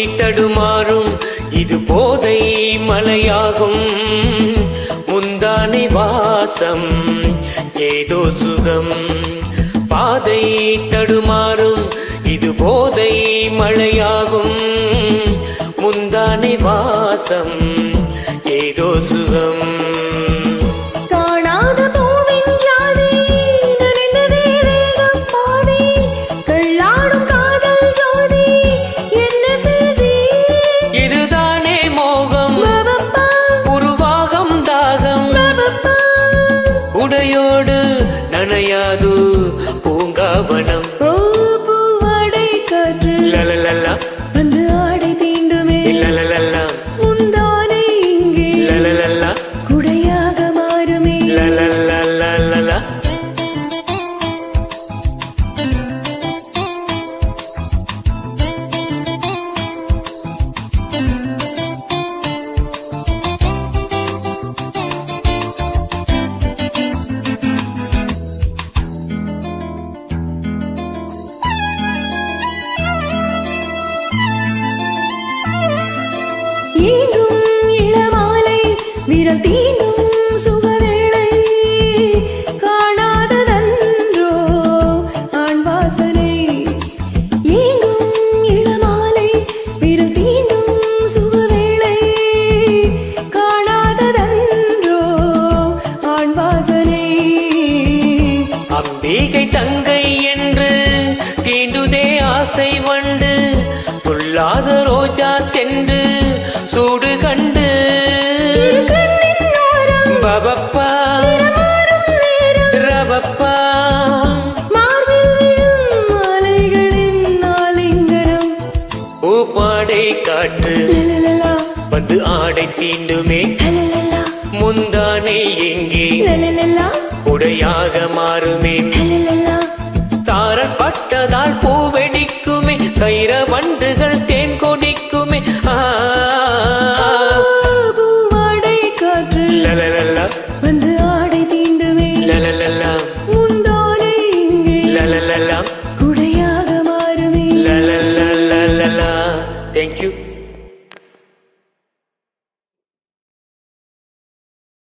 தடுமாறும் இது போதை மலையாகும் முந்தானை வாசம் ஏதோ சுகம் பாதை தடுமாறும் இது போதை மழையாகும் முந்தானை வாசம் ஏதோ சுகம் காணாத பூவின் ஜாதி நனைந்ததே வேகம் பாதி கள்ளாடும் காதல் ஜோதி என்ன செய்தி இதுதானே மோகம் பவப்பா உருவாகம் தாகம் பவப்பா உடையோடு நனையாது பூங்காவனம் ஓ பூவாடை காற்று லலலலா வந்து ஆடை தீண்டுமே லலலலா முந்தானை இங்கே லலலலா குடையாக மாறுமே லலலலலலா ஏங்கும் இளமாலை விரல் தீண்டும் சுகவேளை காணாததன்றோ ஆண் வாசனை ஏங்கும் இளமாலை விரல் தீண்டும் சுகவேளை காணாததன்றோ ஆண் வாசனை அம்பிகை தங்கை என்று தீண்டுதே ஆசை வண்டு பொல்லாத ரோஜா சென்று சூடு கண்டு கண்ணின் ஓரம் பபப்பா மாறும் நேரம் ரபப்பா மார்பில் விழும் மாலைகளின் ஆலிங்கனம் பூப்பாடை காற்று லலலலா வந்து ஆடை தீண்டுமே லலலலா முந்தானை எங்கே லலலலா உடையாக மாறுமே லலலலா சாரல் பட்டதால் பூவெடிக்குமே சைர வண்டுகள்